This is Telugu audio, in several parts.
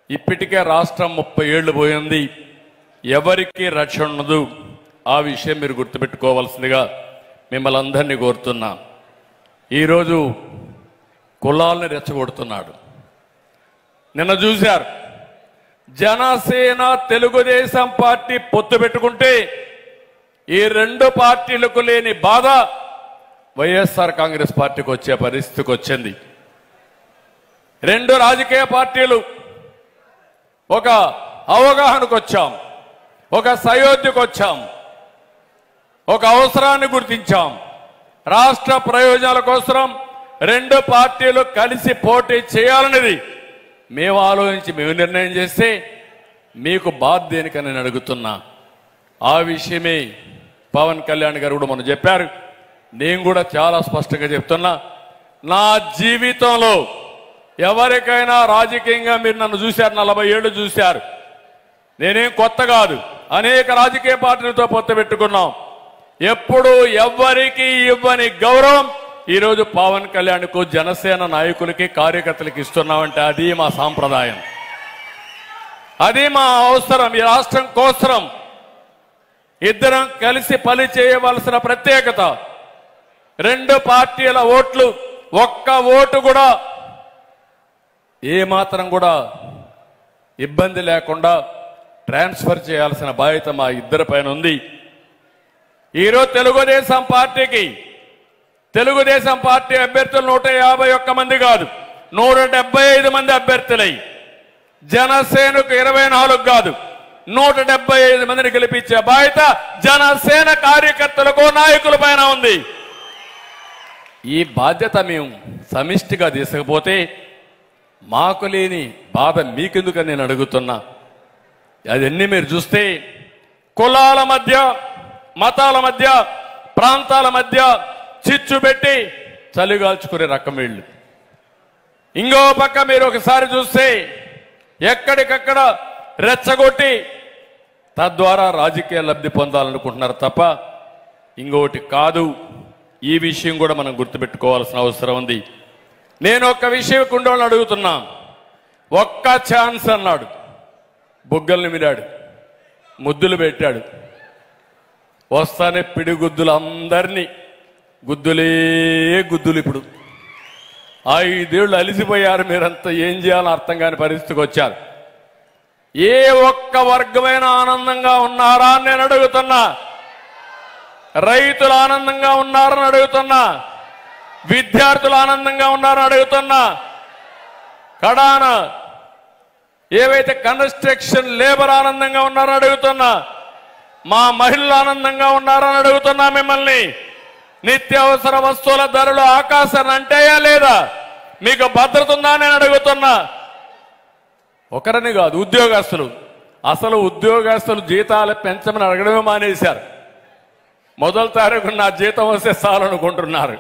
ఇప్పటికే రాష్ట్రం ముప్పై ఏళ్లు పోయింది ఎవరికి రక్షణ ఉండదు ఆ విషయం మీరు గుర్తుపెట్టుకోవాల్సిందిగా మిమ్మల్ని అందరినీ కోరుతున్నా ఈరోజు కులాలని రెచ్చగొడుతున్నాడు నిన్న చూశారు జనసేన తెలుగుదేశం పార్టీ పొత్తు పెట్టుకుంటే ఈ రెండు పార్టీలకు లేని బాధ వైఎస్ఆర్ కాంగ్రెస్ పార్టీకి వచ్చే పరిస్థితికి వచ్చింది రెండు రాజకీయ పార్టీలు ఒక అవగాహనకు వచ్చాం ఒక సయోధ్యకు వచ్చాం ఒక అవసరాన్ని గుర్తించాం రాష్ట్ర ప్రయోజనాల కోసం రెండు పార్టీలు కలిసి పోటీ చేయాలనేది మేము ఆలోచించి మేము నిర్ణయం చేస్తే మీకు బాధ దేనికని నేను అడుగుతున్నా ఆ విషయమే పవన్ కళ్యాణ్ గారు కూడా మనం చెప్పారు నేను కూడా చాలా స్పష్టంగా చెప్తున్నా నా జీవితంలో ఎవరికైనా రాజకీయంగా మీరు నన్ను చూశారు నలభై ఏళ్ళు చూశారు నేనేం కొత్త కాదు అనేక రాజకీయ పార్టీలతో పొత్తు పెట్టుకున్నాం ఎప్పుడు ఎవ్వరికి ఇవ్వని గౌరవం ఈరోజు పవన్ కళ్యాణ్కు జనసేన నాయకులకి కార్యకర్తలకి ఇస్తున్నామంటే అది మా సాంప్రదాయం అది మా అవసరం ఈ రాష్ట్రం కోసరం ఇద్దరం కలిసి పని చేయవలసిన ప్రత్యేకత రెండు పార్టీల ఓట్లు ఒక్క ఓటు కూడా ఏ మాత్రం కూడా ఇబ్బంది లేకుండా ట్రాన్స్ఫర్ చేయాల్సిన బాధ్యత మా ఇద్దరి పైన ఉంది ఈరోజు తెలుగుదేశం పార్టీకి తెలుగుదేశం పార్టీ అభ్యర్థులు నూట యాభై ఒక్క మంది కాదు నూట డెబ్బై ఐదు మంది అభ్యర్థులై జనసేనకు ఇరవై నాలుగు కాదు నూట డెబ్బై ఐదు మందిని గెలిపించే బాధ్యత జనసేన కార్యకర్తలకు నాయకుల పైన ఉంది ఈ బాధ్యత మేము సమిష్టిగా తీసుకపోతే మాకు లేని బాధ మీకెందుకని నేను అడుగుతున్నా అవన్నీ మీరు చూస్తే కులాల మధ్య మతాల మధ్య ప్రాంతాల మధ్య చిచ్చు పెట్టి చలిగాల్చుకునే రకం వీళ్ళు ఇంకో పక్క మీరు ఒకసారి చూస్తే ఎక్కడికక్కడ రెచ్చగొట్టి తద్వారా రాజకీయ లబ్ధి పొందాలనుకుంటున్నారు తప్ప ఇంకోటి కాదు ఈ విషయం కూడా మనం గుర్తుపెట్టుకోవాల్సిన అవసరం ఉంది నేను ఒక్క విషయం కుండోళ్ళని అడుగుతున్నా ఒక్క ఛాన్స్ అన్నాడు బుగ్గల్ని మిరాడు ముద్దులు పెట్టాడు వస్తానే పిడిగుద్దులు అందరినీ గుద్దులే గుద్దులు ఇప్పుడు ఐదేళ్లు అలిసిపోయారు మీరంతా ఏం చేయాలో అర్థం కాని పరిస్థితికి వచ్చారు ఏ ఒక్క వర్గమైన ఆనందంగా ఉన్నారా అని నేను అడుగుతున్నా రైతులు ఆనందంగా ఉన్నారని అడుగుతున్నా విద్యార్థులు ఆనందంగా ఉన్నారని అడుగుతున్నా కడాన ఏవైతే కన్స్ట్రక్షన్ లేబర్ ఆనందంగా ఉన్నారని అడుగుతున్నా మా మహిళలు ఆనందంగా ఉన్నారని అడుగుతున్నా మిమ్మల్ని నిత్యావసర వస్తువుల ధరలు ఆకాశాన్ని అంటాయా లేదా మీకు భద్రత ఉందా అని నేను అడుగుతున్నా ఒకరని కాదు ఉద్యోగస్తులు అసలు ఉద్యోగస్తులు జీతాలు పెంచమని అడగడమే మానేశారు మొదటి తారీఖు నా జీతం వస్తే చాలనుకుంటున్నారు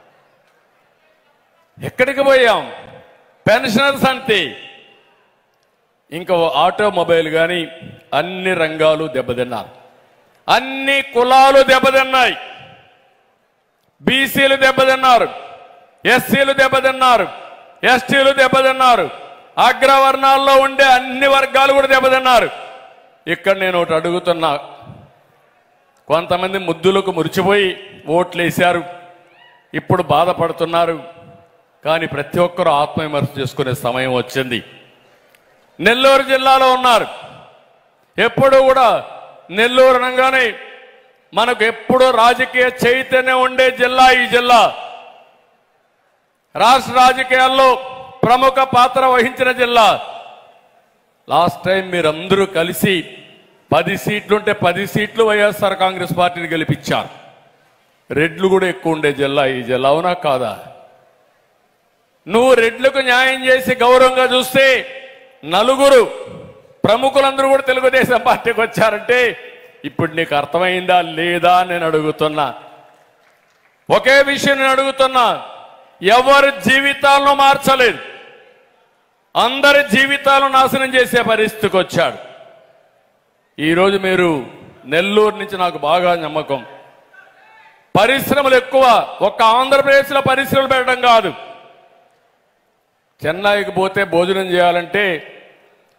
ఎక్కడికి పోయాం పెన్షనర్స్ అంతే ఇంకా ఆటోమొబైల్ కానీ అన్ని రంగాలు దెబ్బతిన్నారు అన్ని కులాలు దెబ్బతిన్నాయి బీసీలు దెబ్బతిన్నారు ఎస్సీలు దెబ్బతిన్నారు ఎస్టీలు దెబ్బతిన్నారు అగ్రవర్ణాల్లో ఉండే అన్ని వర్గాలు కూడా దెబ్బతిన్నారు ఇక్కడ నేను ఒకటి అడుగుతున్నా కొంతమంది ముద్దులకు మురిచిపోయి ఓట్లు వేశారు ఇప్పుడు బాధపడుతున్నారు కానీ ప్రతి ఒక్కరూ ఆత్మవిమర్శ చేసుకునే సమయం వచ్చింది నెల్లూరు జిల్లాలో ఉన్నారు ఎప్పుడు కూడా నెల్లూరు అనగానే మనకు ఎప్పుడు రాజకీయ చైతన్యం ఉండే జిల్లా ఈ జిల్లా రాష్ట్ర రాజకీయాల్లో ప్రముఖ పాత్ర వహించిన జిల్లా లాస్ట్ టైం మీరందరూ కలిసి పది సీట్లుంటే పది సీట్లు వైఎస్ఆర్ కాంగ్రెస్ పార్టీని గెలిపించారు రెడ్లు కూడా ఎక్కువ ఉండే జిల్లా ఈ జిల్లా అవునా కాదా నువ్వు రెడ్లకు న్యాయం చేసి గౌరవంగా చూస్తే నలుగురు ప్రముఖులందరూ కూడా తెలుగుదేశం పార్టీకి వచ్చారంటే ఇప్పుడు నీకు అర్థమైందా లేదా అని నేను అడుగుతున్నా ఒకే విషయం నేను అడుగుతున్నా ఎవరి జీవితాలను మార్చలేదు అందరి జీవితాలను నాశనం చేసే పరిస్థితికి వచ్చాడు ఈరోజు మీరు నెల్లూరు నుంచి నాకు బాగా నమ్మకం పరిశ్రమలు ఎక్కువ ఒక్క ఆంధ్రప్రదేశ్లో పరిశ్రమలు పెట్టడం కాదు చెన్నైకి పోతే భోజనం చేయాలంటే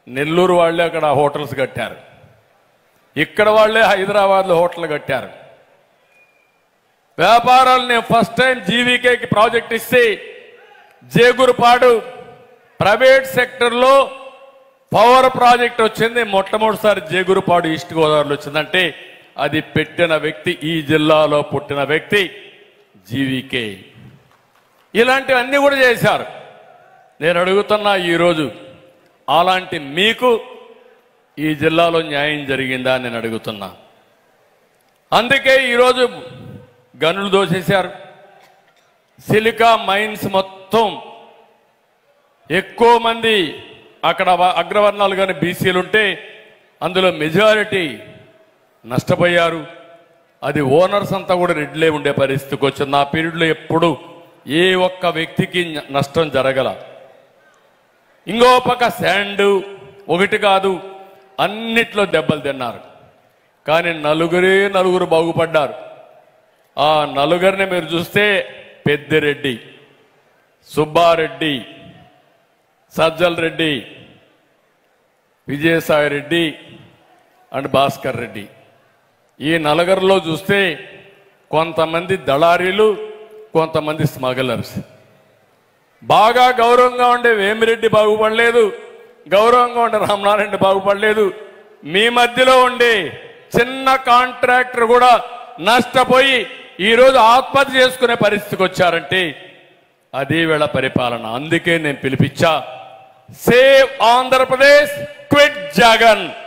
నెల్లూరు వాళ్ళే అక్కడ హోటల్స్ కట్టారు ఇక్కడ వాళ్ళే హైదరాబాద్లో హోటల్ కట్టారు వ్యాపారాలు నేను ఫస్ట్ టైం జీవీకేకి ప్రాజెక్ట్ ఇస్తే జేగురుపాడు ప్రైవేట్ సెక్టర్లో పవర్ ప్రాజెక్ట్ వచ్చింది మొట్టమొదటిసారి జేగురుపాడు ఈస్ట్ గోదావరిలో వచ్చిందంటే అది పెట్టిన వ్యక్తి ఈ జిల్లాలో పుట్టిన వ్యక్తి జీవీకే ఇలాంటివన్నీ కూడా చేశారు నేను అడుగుతున్నా ఈరోజు అలాంటి మీకు ఈ జిల్లాలో న్యాయం జరిగిందా అని నేను అడుగుతున్నా అందుకే ఈరోజు గనులు దోసేశారు సిలికా మైన్స్ మొత్తం ఎక్కువ మంది అక్కడ వ- అగ్రవర్ణాలు కానీ బీసీలు ఉంటే అందులో మెజారిటీ నష్టపోయారు అది ఓనర్స్ అంతా కూడా రెడ్లే ఉండే పరిస్థితికి వచ్చింది ఆ పీరియడ్లో ఎప్పుడు ఏ ఒక్క వ్యక్తికి న- నష్టం జరగల ఇంకో పక్క శాండ్ ఒకటి కాదు అన్నిట్లో దెబ్బలు తిన్నారు కానీ నలుగురే నలుగురు బాగుపడ్డారు ఆ నలుగురిని మీరు చూస్తే పెద్దిరెడ్డి సుబ్బారెడ్డి సజ్జల్ రెడ్డి విజయసాయి రెడ్డి అండ్ భాస్కర్ రెడ్డి ఈ నలుగురిలో చూస్తే కొంతమంది దళారీలు కొంతమంది స్మగ్లర్స్ బాగా గౌరవంగా ఉండే వేమిరెడ్డి బాగుపడలేదు గౌరవంగా ఉండే రామనారాయణ బాగుపడలేదు మీ మధ్యలో ఉండే చిన్న కాంట్రాక్టర్ కూడా నష్టపోయి ఈ రోజు ఆత్మహత్య చేసుకునే పరిస్థితికి వచ్చారంటే అదే వేళ పరిపాలన అందుకే నేను పిలిపించా సేవ్ ఆంధ్రప్రదేశ్ క్విట్ జగన్